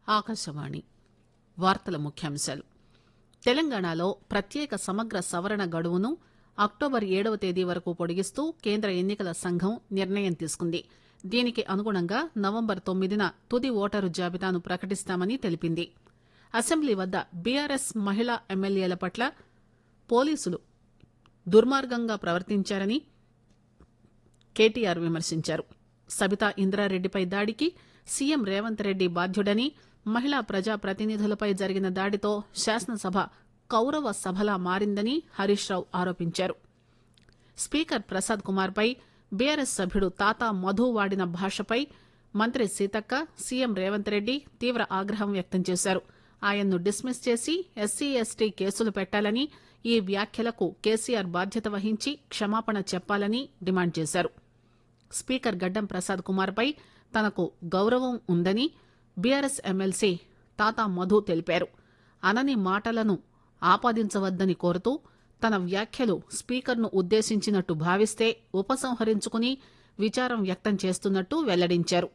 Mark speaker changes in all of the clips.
Speaker 1: ఆకాశవాణి వార్తల ముఖ్యాంశాలు తెలంగాణలో ప్రత్యేక సమగ్ర సవరణ గడువును అక్టోబర్ ఏడవ తేదీ వరకు పొడిగిస్తూ కేంద్ర ఎన్నికల సంఘం నిర్ణయం తీసుకుంది దీనికి అనుగుణంగా నవంబర్ తొమ్మిదిన తుది ఓటరు జాబితాను ప్రకటిస్తామని తెలిపింది అసెంబ్లీ వద్ద బీఆర్ఎస్ మహిళా ఎమ్మెల్యేల పట్ల పోలీసులు దుర్మార్గంగా ప్రవర్తించారని కేటీఆర్ విమర్శించారు సబితా ఇంద్రారెడ్డిపై దాడికి సీఎం రేవంత్ రెడ్డి బాధ్యుడని మహిళా ప్రజా ప్రతినిధులపై జరిగిన దాడితో శాసనసభ కౌరవ సభలా మారిందని హరీష్ రావు ఆరోపించారు స్పీకర్ ప్రసాద్ కుమార్ పై బీఆర్ఎస్ సభ్యుడు తాతా మధు వాడిన భాషపై మంత్రి సీతక్క సీఎం రేవంత్ రెడ్డి తీవ్ర ఆగ్రహం వ్యక్తం చేశారు ఆయన్ను డిస్మిస్ చేసి ఎస్సీ ఎస్టీ కేసులు పెట్టాలని ఈ వ్యాఖ్యలకు కేసీఆర్ బాధ్యత వహించి క్షమాపణ చెప్పాలని డిమాండ్ చేశారు స్పీకర్ గడ్డం ప్రసాద్ కుమార్ పై తనకు గౌరవం ఉందని బీఆర్ఎస్ ఎమ్మెల్సీ తాతా మధు తెలిపారు అనని మాటలను ఆపాదించవద్దని కోరుతూ తన వ్యాఖ్యలు స్పీకర్ను ఉద్దేశించినట్టు భావిస్తే ఉపసంహరించుకుని విచారం వ్యక్తం చేస్తున్నట్టు వెల్లడించారు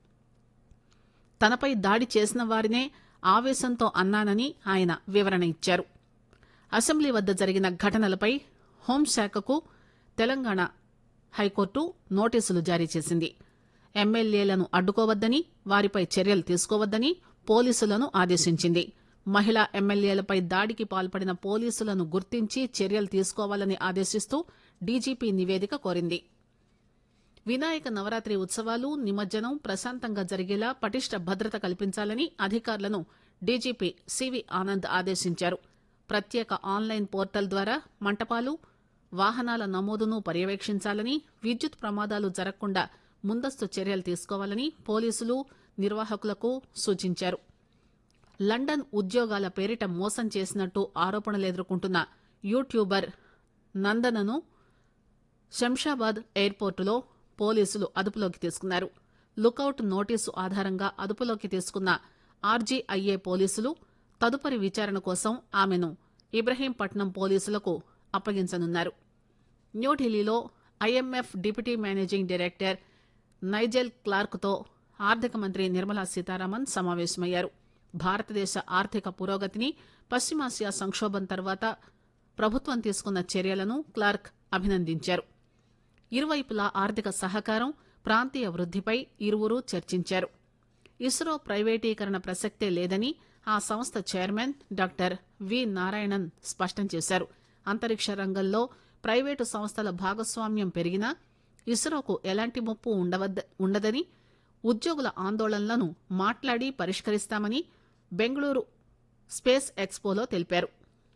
Speaker 1: తనపై దాడి చేసిన వారినే ఆవేశంతో అన్నానని ఆయన వివరణ ఇచ్చారు అసెంబ్లీ వద్ద జరిగిన ఘటనలపై హోంశాఖకు తెలంగాణ హైకోర్టు నోటీసులు జారీ చేసింది ఎమ్మెల్యేలను అడ్డుకోవద్దని వారిపై చర్యలు తీసుకోవద్దని పోలీసులను ఆదేశించింది మహిళా ఎమ్మెల్యేలపై దాడికి పాల్పడిన పోలీసులను గుర్తించి చర్యలు తీసుకోవాలని ఆదేశిస్తూ డీజీపీ నివేదిక కోరింది వినాయక నవరాత్రి ఉత్సవాలు నిమజ్జనం ప్రశాంతంగా జరిగేలా పటిష్ట భద్రత కల్పించాలని అధికారులను డీజీపీ సివి ఆనంద్ ఆదేశించారు ప్రత్యేక ఆన్లైన్ పోర్టల్ ద్వారా మంటపాలు వాహనాల నమోదును పర్యవేక్షించాలని విద్యుత్ ప్రమాదాలు జరగకుండా ముందస్తు చర్యలు తీసుకోవాలని పోలీసులు నిర్వాహకులకు సూచించారు లండన్ ఉద్యోగాల పేరిట మోసం చేసినట్టు ఆరోపణలు ఎదుర్కొంటున్న యూట్యూబర్ నందనను శంషాబాద్ ఎయిర్పోర్టులో పోలీసులు అదుపులోకి తీసుకున్నారు లుకౌట్ నోటీసు ఆధారంగా అదుపులోకి తీసుకున్న ఆర్జీఐఏ పోలీసులు తదుపరి విచారణ కోసం ఆమెను ఇబ్రహీంపట్నం పోలీసులకు అప్పగించనున్నారు న్యూఢిల్లీలో IMF deputy managing director Nigel క్లార్క్తో ఆర్థిక మంత్రి నిర్మలా సీతారామన్ సమావేశమయ్యారు భారతదేశ ఆర్థిక పురోగతిని పశ్చిమాసియా సంక్షోభం తర్వాత ప్రభుత్వం తీసుకున్న చర్యలను క్లార్క్ అభినందించారు ఇరువైపులా ఆర్థిక సహకారం ప్రాంతీయ వృద్దిపై ఇరువురు చర్చించారు ఇస్రో ప్రైవేటీకరణ ప్రసక్తే లేదని ఆ సంస్థ చైర్మన్ డాక్టర్ వి నారాయణన్ స్పష్టం చేశారు అంతరిక్ష రంగంలో ప్రైవేటు సంస్థల భాగస్వామ్యం పెరిగినా ఇస్రోకు ఎలాంటి ముప్పు ఉండవద్ద ఉండదని ఉద్యోగుల ఆందోళనలను మాట్లాడి పరిష్కరిస్తామని బెంగళూరు స్పేస్ ఎక్స్పోలో తెలిపారు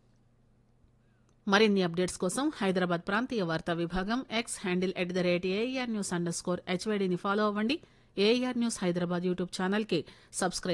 Speaker 1: మరిన్ని అప్డేట్స్ కోసం హైదరాబాద్ ప్రాంతీయ వార్తా విభాగం X handle at the rate AR news underscore హెచ్వైడీని ఫాలో అవ్వండి AR news Hyderabad YouTube channel కి సబ్స్క్రైబ్